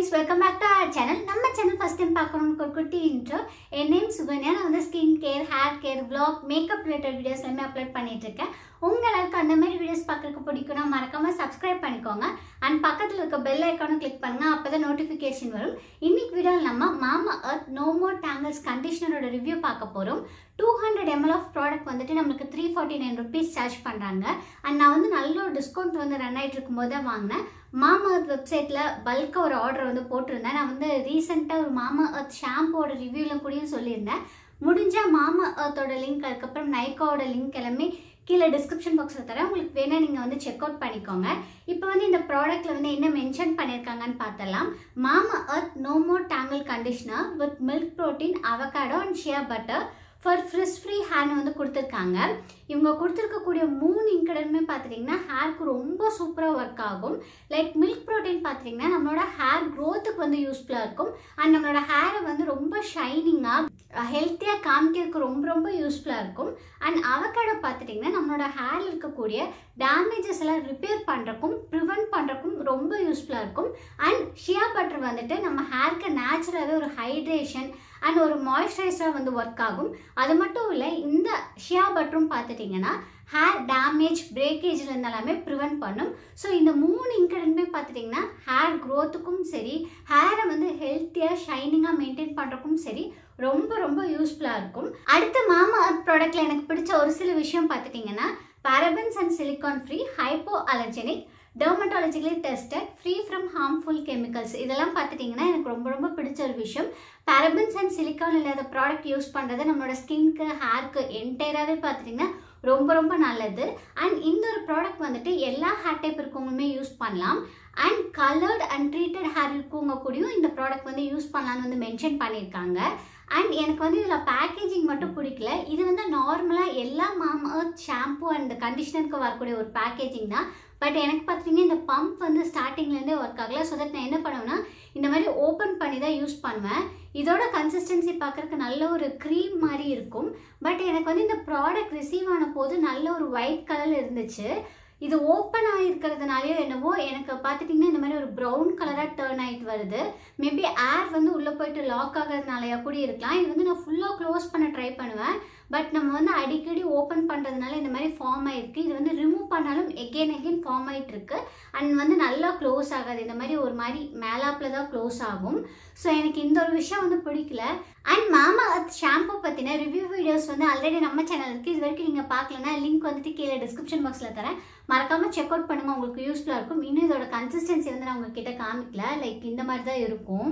friends welcome back to our channel நம்ம channel first time பார்க்கணும்னு ஒரு குட்டி இன்ட்ரோ என் நேம் சுகன்யா நான் வந்து skin care hair care blog makeup related videos எல்லாமே அப்லோட் பண்ணிட்டு இருக்கேன் உங்களுக்கு அந்த மாதிரி வீடியோஸ் பார்க்கறதுக்கு பிடிக்கும்னா மறக்காம சப்ஸ்கிரைப் பண்ணிக்கோங்க அண்ட் பக்கத்தில் இருக்க பெல் ஐக்கானும் கிளிக் பண்ணுங்க அப்பதான் நோட்டிஃபிகேஷன் வரும் இன்னைக்கு வீடியோவில் நம்ம மாமா அர்த் நோ மோர் டேங்கிள்ஸ் கண்டிஷனரோட ரிவ்யூ பார்க்க போகிறோம் two hundred ml of product வந்துட்டு நம்மளுக்கு three forty nine rupees charge பண்ணுறாங்க அண்ட் நான் வந்து நல்ல ஒரு டிஸ்கவுண்ட் வந்து ரன் ஆகிட்டு இருக்கும்போது தான் வாங்கினேன் மாமா அர்த் வெப்சைட்டில் பல்காக ஒரு ஆர்டர் வந்து போட்டிருந்தேன் நான் வந்து ரீசெண்டாக ஒரு மாமா அர்த் ஷாம்போட ரிவ்யூவில் கூடயும் சொல்லியிருந்தேன் முடிஞ்சால் மாமா அர்த்தோட லிங்க் அதுக்கப்புறம் நைக்காவோட லிங்க் எல்லாமே கீழே டிஸ்கிரிப்ஷன் பாக்ஸில் தரேன் உங்களுக்கு வேணால் நீங்கள் வந்து செக் அவுட் பண்ணிக்கோங்க இப்போ வந்து இந்த ப்ராடக்ட்டில் வந்து என்ன மென்ஷன் பண்ணியிருக்காங்கன்னு பார்த்தலாம் Mamaearth no more tangle conditioner with milk protein avocado and shea butter for frizz free hair வந்து கொடுத்துருக்காங்க இவங்க கொடுத்துருக்கக்கூடிய மூணு இன்கிரடமே பார்த்துட்டிங்கன்னா ஹேருக்கு ரொம்ப சூப்பராக ஒர்க் ஆகும் லைக் மில்க் ப்ரோட்டீன் பார்த்துட்டிங்கன்னா நம்மளோட ஹேர் க்ரோத்துக்கு வந்து யூஸ்ஃபுல்லாக இருக்கும் அண்ட் நம்மளோட ஹேரை வந்து ரொம்ப ஷைனிங்காக ஹெல்த்தியாக காமிக்கிறதுக்கு ரொம்ப ரொம்ப யூஸ்ஃபுல்லாக இருக்கும் அண்ட் அவக்காடோ பார்த்துட்டிங்கன்னா நம்மளோட ஹேரில் இருக்கக்கூடிய டேமேஜஸ் எல்லாம் ரிப்பேர் பண்ணுறக்கும் ப்ரிவெண்ட் பண்ணுறக்கும் ரொம்ப யூஸ்ஃபுல்லாக இருக்கும் அண்ட் ஷியா பட்டர் வந்துட்டு நம்ம ஹேருக்கு நேச்சுரலாகவே ஒரு ஹைட்ரேஷன் அண்ட் ஒரு மாய்ஸ்சரைசராக வந்து ஒர்க் ஆகும் அது மட்டும் இல்லை இந்த ஷியா பட்டரும் பார்த்துட்டிங்கன்னா ஹேர் டேமேஜ் பிரேக்கேஜில் இருந்தாலுமே ப்ரிவெண்ட் பண்ணும் ஸோ இந்த மூணு இன்க்ரீடியன்ட்மே பார்த்துட்டிங்கன்னா ஹேர் க்ரோத்துக்கும் சரி ஹேரை வந்து ஹெல்த்தியாக ஷைனிங்காக மெயின்டைன் பண்ணுறக்கும் சரி ரொம்ப ரொம்ப யூஸ்ஃபுல்லாக இருக்கும் அடுத்த மாமா அர்த் ப்ராடக்ட்டில் எனக்கு பிடிச்ச ஒரு சில விஷயம் பார்த்துட்டிங்கன்னா parabens and silicone free hypoallergenic dermatologically tested free from harmful chemicals இதெல்லாம் பார்த்துட்டிங்கன்னா எனக்கு ரொம்ப ரொம்ப பிடிச்ச ஒரு விஷயம் பாரபன்ஸ் அண்ட் சிலிக்கான் இல்லாத ப்ராடக்ட் யூஸ் பண்ணுறது நம்மளோட ஸ்கின்க்கு ஹேர்க்கு என்டையராகவே பார்த்துட்டிங்கன்னா ரொம்ப ரொம்ப நல்லது அண்ட் இந்த ஒரு ப்ராடக்ட் வந்துட்டு எல்லா ஹேர் டைப் இருக்கவங்களுமே யூஸ் பண்ணலாம் and coloured and treated hair இருக்கவங்க கூடயும் இந்த ப்ராடக்ட் வந்து யூஸ் பண்ணலான்னு வந்து மென்ஷன் பண்ணியிருக்காங்க அண்ட் எனக்கு வந்து இதில் பேக்கேஜிங் மட்டும் பிடிக்கல இது வந்து நார்மலாக எல்லா மாமா ஷாம்பு அண்ட் கண்டிஷனருக்கு வரக்கூடிய ஒரு பேக்கேஜிங் தான் பட் எனக்கு பார்த்தீங்கன்னா இந்த பம்ப் வந்து ஸ்டார்டிங்லேருந்தே ஒர்க் ஆகல ஸோ தட் நான் என்ன பண்ணுவேன்னா இந்த மாதிரி ஓப்பன் பண்ணி தான் யூஸ் பண்ணுவேன் இதோட கன்சிஸ்டன்சி பார்க்குறதுக்கு நல்ல ஒரு க்ரீம் மாதிரி இருக்கும் பட் எனக்கு வந்து இந்த ப்ராடக்ட் ரிசீவ் ஆன போது நல்ல ஒரு ஒயிட் கலரில் இருந்துச்சு இது ஓப்பன் ஆகிருக்கிறதுனாலையோ என்னவோ எனக்கு பார்த்துட்டிங்கன்னா இந்த மாதிரி ஒரு ப்ரௌன் கலராக டேர்ன் ஆகிட்டு வருது மேபி ஏர் வந்து உள்ளே போயிட்டு லாக் ஆகிறதுனாலயா கூட இருக்கலாம் இது வந்து நான் ஃபுல்லாக க்ளோஸ் பண்ண ட்ரை பண்ணுவேன் பட் நம்ம வந்து அடிக்கடி ஓப்பன் பண்ணுறதுனால இந்த மாதிரி ஃபார்ம் ஆகிருக்கு இது வந்து ரிமூவ் பண்ணாலும் எகெயின் எகெயின் ஃபார்ம் ஆகிட்டு இருக்கு அண்ட் வந்து நல்லா க்ளோஸ் ஆகாது இந்த மாதிரி ஒரு மாதிரி மேலாப்பில் தான் க்ளோஸ் ஆகும் ஸோ எனக்கு இந்த ஒரு விஷயம் வந்து பிடிக்கல அண்ட் மாமா அர்த் ஷாம்பு பற்றின ரிவ்யூ வீடியோஸ் வந்து ஆல்ரெடி நம்ம சேனல் இருக்குது இது வரைக்கும் நீங்கள் பார்க்கலன்னா லிங்க் வந்துட்டு கீழே டிஸ்கிரிப்ஷன் பாக்ஸில் தரேன் மறக்காமல் செக் அவுட் பண்ணுங்கள் உங்களுக்கு யூஸ்ஃபுல்லாக இருக்கும் இன்னும் இதோட கன்சிஸ்டன்சி வந்து நான் உங்ககிட்ட காமிக்கல லைக் இந்த மாதிரி தான் இருக்கும்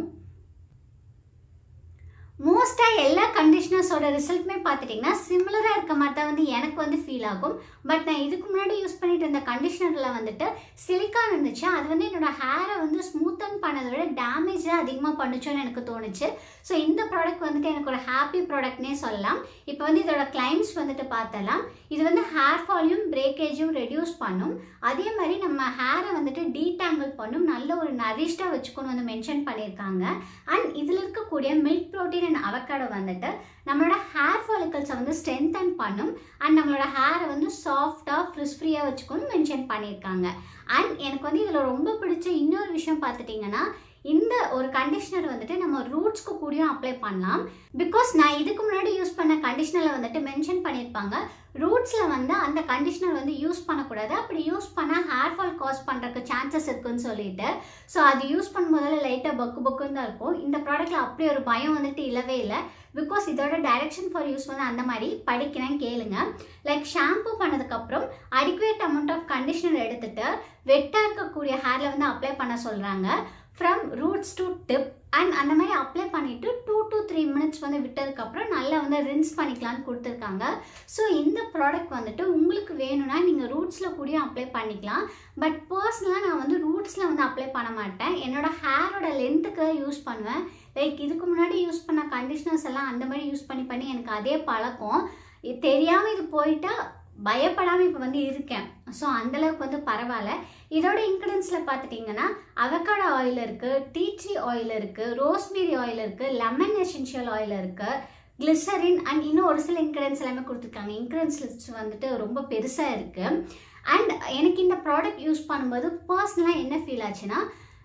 மோஸ்ட்டாக எல்லா கண்டிஷனர்ஸோட ரிசல்ட்டுமே பார்த்துட்டிங்கன்னா சிமிலராக இருக்க மாதிரி தான் வந்து எனக்கு வந்து ஃபீல் ஆகும் பட் நான் இதுக்கு முன்னாடி யூஸ் பண்ணிட்டு இருந்த கண்டிஷனரில் வந்துட்டு சிலிக்கான் இருந்துச்சு அது வந்து என்னோட ஹேரை வந்து ஸ்மூத்தன் பண்ணதை விட டேமேஜ் தான் அதிகமாக பண்ணுச்சோன்னு எனக்கு தோணுச்சு ஸோ இந்த ப்ராடக்ட் வந்துட்டு எனக்கு ஒரு ஹாப்பி ப்ராடக்ட்னே சொல்லலாம் இப்போ வந்து இதோட கிளைம்ஸ் வந்துட்டு பார்த்தலாம் இது வந்து ஹேர் ஃபாலையும் பிரேக்கேஜும் ரெடியூஸ் பண்ணும் அதே மாதிரி நம்ம ஹேரை வந்துட்டு டீடாங்கிள் பண்ணும் நல்ல ஒரு நரிஷ்டாக வச்சுக்கணும் வந்து மென்ஷன் பண்ணியிருக்காங்க அண்ட் இதில் இருக்கக்கூடிய மில்க் ப்ரோட்டீன் அண்ட் அவக்காடோ வந்துட்டு நம்மளோட ஹேர் ஃபாலிக்கல்ஸை வந்து ஸ்ட்ரென்தன் பண்ணும் அண்ட் நம்மளோட ஹேரை வந்து சாஃப்டாக ஃப்ரிஸ் ஃப்ரீயாக வச்சுக்கணும்னு மென்ஷன் பண்ணியிருக்காங்க அண்ட் எனக்கு வந்து இதில் ரொம்ப பிடிச்ச இன்னொரு விஷயம் பார்த்துட்டிங்கன்னா இந்த ஒரு கண்டிஷனர் வந்துட்டு நம்ம ரூட்ஸ்க்கு கூடயும் அப்ளை பண்ணலாம் பிகாஸ் நான் இதுக்கு முன்னாடி யூஸ் பண்ண கண்டிஷனரில் வந்துட்டு மென்ஷன் பண்ணியிருப்பாங்க ரூட்ஸில் வந்து அந்த கண்டிஷனர் வந்து யூஸ் பண்ணக்கூடாது அப்படி யூஸ் பண்ணால் ஹேர் ஃபால் காஸ் பண்ணுறதுக்கு சான்சஸ் இருக்குன்னு சொல்லிட்டு ஸோ அது யூஸ் பண்ணும்போதில் லைட்டாக பக்கு பக்குன்னு தான் இருக்கும் இந்த ப்ராடக்ட்டில் அப்படி ஒரு பயம் வந்துட்டு இல்லவே இல்லை பிகாஸ் இதோட டைரக்ஷன் ஃபார் யூஸ் வந்து அந்த மாதிரி படிக்கிறேன் கேளுங்க லைக் ஷாம்பு பண்ணதுக்கப்புறம் அடிக்குவேட் அமௌண்ட் ஆஃப் கண்டிஷனர் எடுத்துட்டு வெட்டாக இருக்கக்கூடிய ஹேரில் வந்து அப்ளை பண்ண சொல்கிறாங்க from roots to tip and அந்த மாதிரி அப்ளை பண்ணிவிட்டு டூ டு த்ரீ மினிட்ஸ் வந்து விட்டதுக்கப்புறம் நல்லா வந்து ரின்ஸ் பண்ணிக்கலான்னு கொடுத்துருக்காங்க ஸோ இந்த ப்ராடக்ட் வந்துட்டு உங்களுக்கு வேணும்னா நீங்கள் ரூட்ஸில் கூடயும் அப்ளை பண்ணிக்கலாம் பட் பர்சனலாக நான் வந்து ரூட்ஸில் வந்து அப்ளை பண்ண மாட்டேன் என்னோட ஹேரோட லென்த்துக்கு தான் யூஸ் பண்ணுவேன் லைக் இதுக்கு முன்னாடி யூஸ் பண்ண கண்டிஷனர்ஸ் எல்லாம் அந்த மாதிரி யூஸ் பண்ணி பண்ணி எனக்கு அதே பழக்கம் தெரியாமல் இது போயிட்டா பயப்படாமல் இப்போ வந்து இருக்கேன் ஸோ அந்தளவுக்கு வந்து பரவாயில்ல இதோட இன்க்ரீடியன்ஸில் பார்த்துட்டிங்கன்னா அவக்காடோ ஆயில் இருக்குது டீ ட்ரீ ஆயில் இருக்குது ரோஸ்மேரி ஆயில் இருக்குது லெமன் எசென்ஷியல் ஆயில் இருக்குது கிளிசரின் அண்ட் இன்னும் ஒரு சில இன்க்ரீடியன்ஸ் எல்லாமே கொடுத்துருக்காங்க இன்க்ரீடியன்ஸ் லிஸ்ட் வந்துட்டு ரொம்ப பெருசாக இருக்குது அண்ட் எனக்கு இந்த ப்ராடக்ட் யூஸ் பண்ணும்போது பர்சனலாக என்ன ஃபீல் ஆச்சுன்னா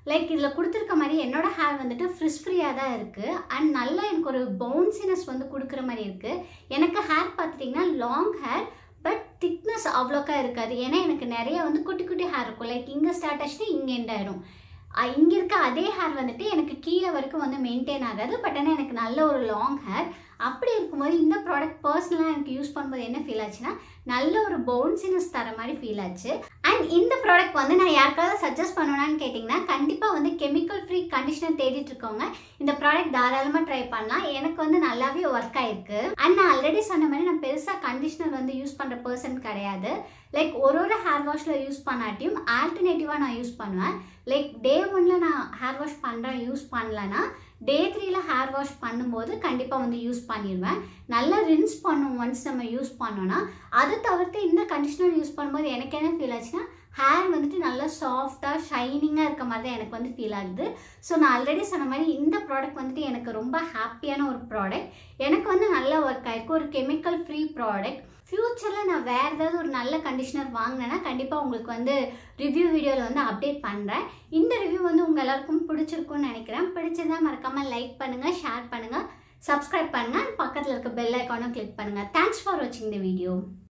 லைக் இதில் கொடுத்துருக்க மாதிரி என்னோட ஹேர் வந்துட்டு ஃப்ரிஸ் ஃப்ரீயாக தான் இருக்குது அண்ட் நல்லா எனக்கு ஒரு பவுன்சினஸ் வந்து கொடுக்குற மாதிரி இருக்குது எனக்கு ஹேர் பார்த்துட்டிங்கன்னா லாங் ஹேர் பட் திக்னஸ் அவ்வளோக்கா இருக்காது ஏன்னா எனக்கு நிறைய வந்து குட்டி குட்டி ஹேர் இருக்கும் லைக் இங்கே ஸ்டார்ட் ஆச்சுன்னா இங்கே எண்ட் ஆயிடும் இங்கே இருக்க அதே ஹேர் வந்துட்டு எனக்கு கீழே வரைக்கும் வந்து மெயின்டைன் ஆகாது பட் ஆனால் எனக்கு நல்ல ஒரு லாங் ஹேர் அப்படி இருக்கும்போது இந்த ப்ராடக்ட் பர்சனலாக எனக்கு யூஸ் பண்ணும்போது என்ன ஃபீல் ஆச்சுன்னா நல்ல ஒரு பவுன்சினஸ் தர மாதிரி ஃபீல் ஆச்சு அண்ட் இந்த ப்ராடக்ட் வந்து நான் யாருக்காவது சஜஸ்ட் பண்ணணும்னு கேட்டிங்கன்னா கண்டிப்பாக வந்து கெமிக்கல் ஃப்ரீ கண்டிஷனர் தேடிட்டு இருக்கவங்க இந்த ப்ராடக்ட் தாராளமாக ட்ரை பண்ணலாம் எனக்கு வந்து நல்லாவே ஒர்க் ஆயிருக்கு அண்ட் நான் ஆல்ரெடி சொன்ன மாதிரி நான் பெருசாக கண்டிஷனர் வந்து யூஸ் பண்ணுற பர்சன் கிடையாது லைக் ஒரு ஒரு ஹேர் வாஷில் யூஸ் பண்ணாட்டியும் ஆல்டர்னேட்டிவாக நான் யூஸ் பண்ணுவேன் லைக் டே ஒன்ல நான் ஹேர் வாஷ் பண்ணுறேன் யூஸ் பண்ணலன்னா டே த்ரீல ஹேர் வாஷ் பண்ணும்போது கண்டிப்பாக வந்து யூஸ் பண்ணிடுவேன் நல்லா ரின்ஸ் பண்ணும் ஒன்ஸ் நம்ம யூஸ் பண்ணோன்னா அதை தவிர்த்து இந்த கண்டிஷனர் யூஸ் பண்ணும்போது எனக்கு என்ன ஃபீல் ஆச்சுன்னா ஹேர் வந்துட்டு நல்லா சாஃப்டாக ஷைனிங்காக இருக்க மாதிரி தான் எனக்கு வந்து ஃபீல் ஆகுது ஸோ நான் ஆல்ரெடி சொன்ன மாதிரி இந்த ப்ராடக்ட் வந்துட்டு எனக்கு ரொம்ப ஹாப்பியான ஒரு ப்ராடக்ட் எனக்கு வந்து நல்லா ஒர்க் ஆயிருக்கு ஒரு கெமிக்கல் ஃப்ரீ ப்ராடக்ட் ஃப்யூச்சரில் நான் வேறு ஏதாவது ஒரு நல்ல கண்டிஷனர் வாங்கினேன்னா கண்டிப்பாக உங்களுக்கு வந்து ரிவ்யூ வீடியோவில் வந்து அப்டேட் பண்ணுறேன் இந்த ரிவ்யூ வந்து உங்கள் எல்லாருக்கும் பிடிச்சிருக்கும்னு நினைக்கிறேன் பிடிச்சிருந்தா மறக்காமல் லைக் பண்ணுங்கள் ஷேர் பண்ணுங்கள் சப்ஸ்கிரைப் பண்ணுங்கள் பக்கத்தில் இருக்க பெல் ஐக்கானும் கிளிக் பண்ணுங்கள் தேங்க்ஸ் ஃபார் வாட்சிங் த வீடியோ